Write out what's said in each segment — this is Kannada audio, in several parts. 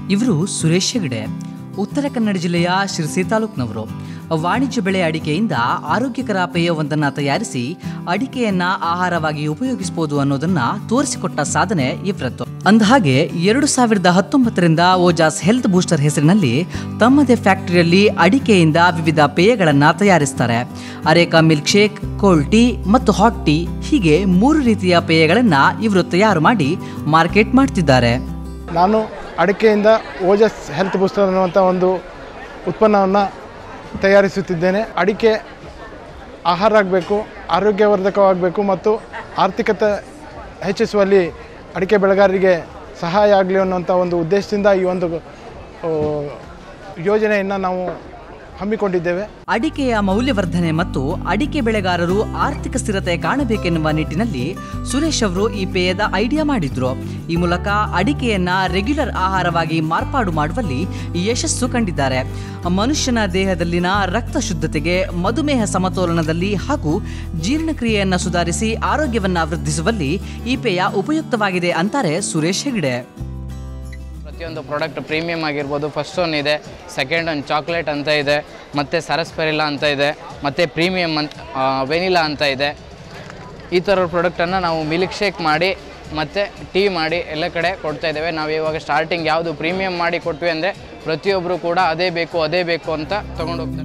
ಇವರು ಸುರೇಶ್ ಹೆಗಡೆ ಉತ್ತರ ಕನ್ನಡ ಜಿಲ್ಲೆಯ ಶಿರಸಿ ತಾಲೂಕಿನವರು ವಾಣಿಜ್ಯ ಬೆಳೆ ಅಡಿಕೆಯಿಂದ ಆರೋಗ್ಯಕರ ಪೇಯವೊಂದನ್ನು ತಯಾರಿಸಿ ಅಡಿಕೆಯನ್ನ ಆಹಾರವಾಗಿ ಉಪಯೋಗಿಸಬಹುದು ಅನ್ನೋದನ್ನ ತೋರಿಸಿಕೊಟ್ಟ ಸಾಧನೆ ಇವರದ್ದು ಅಂದಹಾಗೆ ಎರಡು ಸಾವಿರದ ಹತ್ತೊಂಬತ್ತರಿಂದ ಓಜಾಸ್ ಹೆಲ್ತ್ ಬೂಸ್ಟರ್ ಹೆಸರಿನಲ್ಲಿ ತಮ್ಮದೇ ಫ್ಯಾಕ್ಟರಿಯಲ್ಲಿ ಅಡಿಕೆಯಿಂದ ವಿವಿಧ ಪೇಯಗಳನ್ನು ತಯಾರಿಸ್ತಾರೆ areca milk shake cold tea ಮತ್ತು ಹಾಟ್ ಟೀ ಹೀಗೆ ಮೂರು ರೀತಿಯ ಪೇಯಗಳನ್ನು ಇವರು ತಯಾರು ಮಾಡಿ ಮಾರ್ಕೆಟ್ ಮಾಡ್ತಿದ್ದಾರೆ ನಾನು ಅಡಿಕೆಯಿಂದ ಓಜಸ್ ಹೆಲ್ತ್ ಬೂಸ್ಟರ್ ಅನ್ನುವಂಥ ಒಂದು ಉತ್ಪನ್ನವನ್ನು ತಯಾರಿಸುತ್ತಿದ್ದೇನೆ ಅಡಿಕೆ ಆಹಾರ ಆಗಬೇಕು ಆರೋಗ್ಯವರ್ಧಕವಾಗಬೇಕು ಮತ್ತು ಆರ್ಥಿಕತೆ ಹೆಚ್ಚಿಸುವಲ್ಲಿ ಅಡಿಕೆ ಬೆಳೆಗಾರರಿಗೆ ಸಹಾಯ ಆಗಲಿ ಅನ್ನುವಂಥ ಒಂದು ಉದ್ದೇಶದಿಂದ ಈ ಒಂದು ಆ, ಯೋಜನೆಯನ್ನು ನಾವು ಹಮ್ಮಿಕೊಂಡಿದ್ದೇವೆ ಅಡಿಕೆಯ ಮೌಲ್ಯವರ್ಧನೆ ಮತ್ತು ಅಡಿಕೆ ಬೆಳೆಗಾರರು ಆರ್ಥಿಕ ಸ್ಥಿರತೆ ಕಾಣಬೇಕೆನ್ನುವ ನಿಟ್ಟಿನಲ್ಲಿ ಸುರೇಶ್ ಅವರು ಈ ಪೇಯದ ಐಡಿಯಾ ಮಾಡಿದ್ರು ಈ ಮೂಲಕ ಅಡಿಕೆಯನ್ನ ರೆಗ್ಯುಲರ್ ಆಹಾರವಾಗಿ ಮಾರ್ಪಾಡು ಮಾಡುವಲ್ಲಿ ಯಶಸ್ಸು ಕಂಡಿದ್ದಾರೆ ಮನುಷ್ಯನ ದೇಹದಲ್ಲಿನ ರಕ್ತ ಶುದ್ಧತೆಗೆ ಮಧುಮೇಹ ಸಮತೋಲನದಲ್ಲಿ ಹಾಗೂ ಜೀರ್ಣಕ್ರಿಯೆಯನ್ನು ಸುಧಾರಿಸಿ ಆರೋಗ್ಯವನ್ನ ವೃದ್ಧಿಸುವಲ್ಲಿ ಈ ಪೇಯ ಉಪಯುಕ್ತವಾಗಿದೆ ಅಂತಾರೆ ಸುರೇಶ್ ಹೆಗಡೆ ಪ್ರತಿಯೊಂದು ಪ್ರಾಡಕ್ಟ್ ಪ್ರೀಮಿಯಮ್ ಆಗಿರ್ಬೋದು ಫಸ್ಟ್ ಒನ್ ಇದೆ ಸೆಕೆಂಡ್ ಒನ್ ಚಾಕ್ಲೇಟ್ ಅಂತ ಇದೆ ಮತ್ತು ಸರಸ್ಪೆರಿಲಾ ಅಂತ ಇದೆ ಮತ್ತು ಪ್ರೀಮಿಯಮ್ ಅಂತ ವೆನಿಲಾ ಅಂತ ಇದೆ ಈ ಥರ ಪ್ರಾಡಕ್ಟನ್ನು ನಾವು ಮಿಲ್ಕ್ ಶೇಕ್ ಮಾಡಿ ಮತ್ತು ಟೀ ಮಾಡಿ ಎಲ್ಲ ಕಡೆ ಕೊಡ್ತಾ ಇದ್ದೇವೆ ನಾವು ಇವಾಗ ಸ್ಟಾರ್ಟಿಂಗ್ ಯಾವುದು ಪ್ರೀಮಿಯಮ್ ಮಾಡಿ ಕೊಟ್ವಿ ಅಂದರೆ ಪ್ರತಿಯೊಬ್ಬರು ಕೂಡ ಅದೇ ಬೇಕು ಅದೇ ಬೇಕು ಅಂತ ತೊಗೊಂಡು ಹೋಗ್ತಾರೆ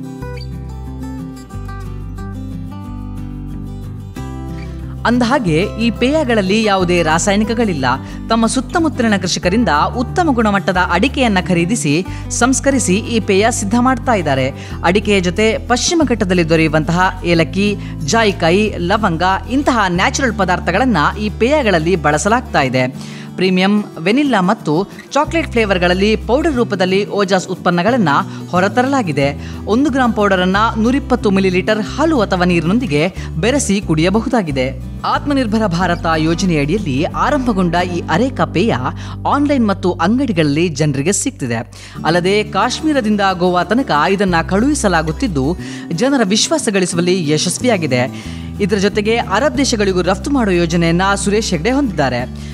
ಅಂದಹಾಗೆ ಈ ಪೇಯಗಳಲ್ಲಿ ಯಾವುದೇ ರಾಸಾಯನಿಕಗಳಿಲ್ಲ ತಮ್ಮ ಸುತ್ತಮುತ್ತಲಿನ ಕೃಷಿಕರಿಂದ ಉತ್ತಮ ಗುಣಮಟ್ಟದ ಅಡಿಕೆಯನ್ನ ಖರೀದಿಸಿ ಸಂಸ್ಕರಿಸಿ ಈ ಪೇಯ ಸಿದ್ಧ ಮಾಡ್ತಾ ಇದ್ದಾರೆ ಅಡಿಕೆಯ ಜೊತೆ ಪಶ್ಚಿಮ ಘಟ್ಟದಲ್ಲಿ ದೊರೆಯುವಂತಹ ಏಲಕ್ಕಿ ಜಾಯಿಕಾಯಿ ಲವಂಗ ಇಂತಹ ನ್ಯಾಚುರಲ್ ಪದಾರ್ಥಗಳನ್ನ ಈ ಪೇಯಗಳಲ್ಲಿ ಬಳಸಲಾಗ್ತಾ ಇದೆ ಪ್ರೀಮಿಯಂ ವೆನಿಲ್ಲಾ ಮತ್ತು ಚಾಕ್ಲೇಟ್ ಫ್ಲೇವರ್ಗಳಲ್ಲಿ ಪೌಡರ್ ರೂಪದಲ್ಲಿ ಓಜಾಸ್ ಉತ್ಪನ್ನಗಳನ್ನು ಹೊರತರಲಾಗಿದೆ ಒಂದು ಗ್ರಾಂ ಪೌಡರನ್ನು ನೂರಿಪ್ಪತ್ತು ಮಿಲಿಲೀಟರ್ ಹಾಲು ಅಥವಾ ನೀರಿನೊಂದಿಗೆ ಬೆರೆಸಿ ಕುಡಿಯಬಹುದಾಗಿದೆ ಆತ್ಮನಿರ್ಭರ ಭಾರತ ಯೋಜನೆಯಡಿಯಲ್ಲಿ ಆರಂಭಗೊಂಡ ಈ ಅರೇಕಾ ಪೇಯ ಆನ್ಲೈನ್ ಮತ್ತು ಅಂಗಡಿಗಳಲ್ಲಿ ಜನರಿಗೆ ಸಿಗ್ತಿದೆ ಅಲ್ಲದೆ ಕಾಶ್ಮೀರದಿಂದ ಗೋವಾ ತನಕ ಇದನ್ನು ಕಳುಹಿಸಲಾಗುತ್ತಿದ್ದು ಜನರ ವಿಶ್ವಾಸ ಗಳಿಸುವಲ್ಲಿ ಯಶಸ್ವಿಯಾಗಿದೆ ಇದರ ಜೊತೆಗೆ ಅರಬ್ ದೇಶಗಳಿಗೂ ರಫ್ತು ಮಾಡುವ ಯೋಜನೆಯನ್ನ ಸುರೇಶ್ ಹೆಗ್ಡೆ ಹೊಂದಿದ್ದಾರೆ